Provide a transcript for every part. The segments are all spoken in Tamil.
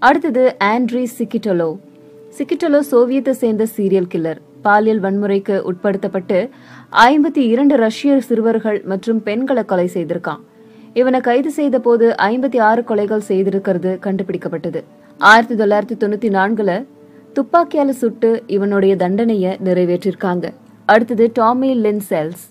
அடுத்தது ஆண்ட்ரி சிக்கிட்டலோ சிக்கிட்டலோ சோவியத்தை சேர்ந்த சீரியல் கில்லர் பாலியல் வன்முறைக்கு உட்படுத்தப்பட்டு ஐம்பத்தி இரண்டு ரஷ்ய சிறுவர்கள் மற்றும் பெண்களை கொலை செய்திருக்கான் இவனை கைது செய்த போது ஐம்பத்தி ஆறு கொலைகள் செய்திருக்கிறது கண்டுபிடிக்கப்பட்டது ஆயிரத்தி தொள்ளாயிரத்தி தொண்ணூத்தி நான்குல துப்பாக்கியால சுட்டு இவனுடைய தண்டனைய நிறைவேற்றிருக்காங்க அடுத்தது டாமி லின் செல்ஸ்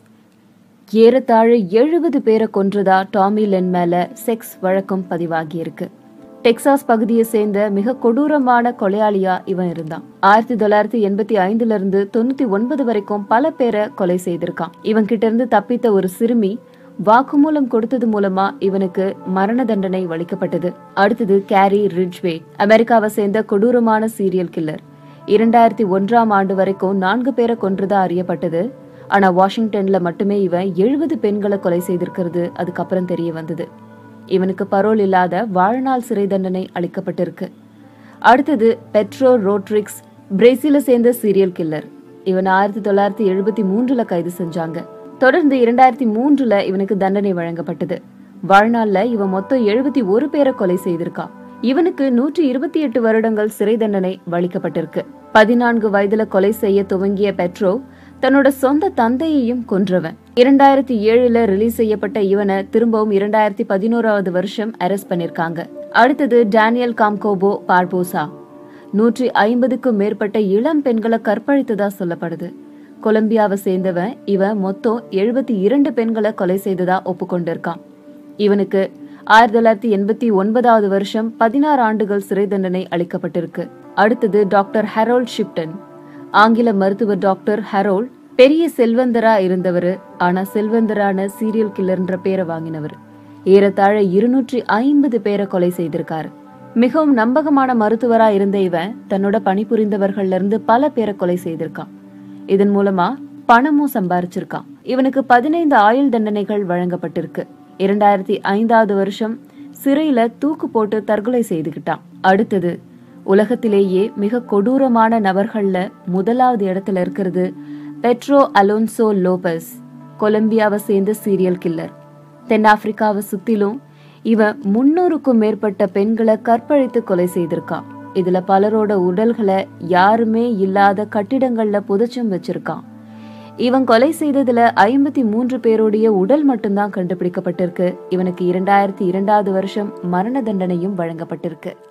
ஏறத்தாழ எழுபது பேரை கொன்றதா டாமி லென் மேல செக்ஸ் வழக்கம் பதிவாகியிருக்கு டெக்சாஸ் பகுதியை சேர்ந்த மிக கொடூரமான கொலையாளியா இவன் இருந்தான் ஆயிரத்தி தொள்ளாயிரத்தி எண்பத்தி ஐந்துல இருந்து தொண்ணூத்தி ஒன்பது வரைக்கும் பல பேரை கொலை செய்திருக்கான் இவன் கிட்ட இருந்து தப்பித்த ஒரு சிறுமி வாக்குமூலம் கொடுத்தது மூலமா இவனுக்கு மரண தண்டனை வலிக்கப்பட்டது அடுத்தது கேரி ரிட்ஜ்வே அமெரிக்காவை சேர்ந்த கொடூரமான சீரியல் கில்லர் இரண்டாயிரத்தி ஒன்றாம் ஆண்டு வரைக்கும் நான்கு பேரை கொன்றதா அறியப்பட்டது ஆனா வாஷிங்டன்ல மட்டுமே இவன் எழுபது பெண்களை கொலை செய்திருக்கிறது அதுக்கப்புறம் தெரிய வந்தது இவனுக்கு பரோல் இல்லாத வாழ்நாள் சிறை தண்டனை அளிக்கப்பட்டிருக்கு அடுத்தது பெட்ரோ ரோட்ரிக்ஸ் பிரேசில சேர்ந்த சீரியல் கில்லர் இவன் ஆயிரத்தி தொள்ளாயிரத்தி எழுபத்தி மூன்றுல கைது செஞ்சாங்க தொடர்ந்து இரண்டாயிரத்தி மூன்றுல இவனுக்கு தண்டனை வழங்கப்பட்டது வாழ்நாள்ல இவன் மொத்தம் எழுபத்தி ஒரு பேரை கொலை செய்திருக்கான் இவனுக்கு நூற்றி இருபத்தி எட்டு வருடங்கள் சிறை தண்டனை வலிக்கப்பட்டிருக்கு பதினான்கு வயதுல கொலை செய்ய துவங்கிய பெட்ரோ தன்னோட சொந்த தந்தையையும் கொன்றவன் இரண்டாயிரத்தி ஏழுல ரிலீஸ் செய்யப்பட்ட இவனை திரும்பவும் இரண்டாயிரத்தி பதினோராவது வருஷம் அரெஸ்ட் பண்ணிருக்காங்க அடுத்தது டேனியல் காம்கோபோ பார்போசா நூற்றி ஐம்பதுக்கும் மேற்பட்ட இளம் பெண்களை கற்பழித்ததா சொல்லப்படுது கொலம்பியாவை சேர்ந்தவன் இவன் மொத்தம் எழுபத்தி இரண்டு பெண்களை கொலை செய்ததா ஒப்புக்கொண்டிருக்கான் இவனுக்கு ஆயிரத்தி தொள்ளாயிரத்தி எண்பத்தி ஒன்பதாவது வருஷம் பதினாறு ஆண்டுகள் சிறை தண்டனை அளிக்கப்பட்டிருக்கு அடுத்தது டாக்டர் ஹெரோல்ட் ஷிப்டன் ஆங்கில மருத்துவ டாக்டர் ஹெரோல் பெரிய செல்வந்தரா இருந்தவர் ஆனா செல்வந்தரான சீரியல் கில்லர்ன்ற பேரை வாங்கினவர் ஏறத்தாழ இருநூற்றி ஐம்பது பேரை கொலை செய்திருக்காரு மிகவும் நம்பகமான மருத்துவரா இருந்த இவன் தன்னோட பணிபுரிந்தவர்கள்ல இருந்து பல பேரை கொலை செய்திருக்கான் இதன் மூலமா பணமும் சம்பாரிச்சிருக்கான் இவனுக்கு பதினைந்து ஆயுள் தண்டனைகள் வழங்கப்பட்டிருக்கு இரண்டாயிரத்தி ஐந்தாவது வருஷம் சிறையில தூக்கு போட்டு தற்கொலை செய்துகிட்டான் அடுத்தது உலகத்திலேயே மிக கொடூரமான நபர்கள்ல முதலாவது இடத்துல இருக்கிறது பெட்ரோ அலோன்சோ லோபஸ் கொலம்பியாவை சேர்ந்த சீரியல் கில்லர் தென்னாப்பிரிக்காவை சுத்திலும் இவன் முன்னூறுக்கும் மேற்பட்ட பெண்களை கற்பழித்து கொலை செய்திருக்கான் இதுல பலரோட உடல்களை யாருமே இல்லாத கட்டிடங்கள்ல புதைச்சும் வச்சிருக்கான் இவன் கொலை செய்ததுல ஐம்பத்தி மூன்று பேருடைய உடல் மட்டும்தான் கண்டுபிடிக்கப்பட்டிருக்கு இவனுக்கு இரண்டாயிரத்தி இரண்டாவது வருஷம் மரண தண்டனையும் வழங்கப்பட்டிருக்கு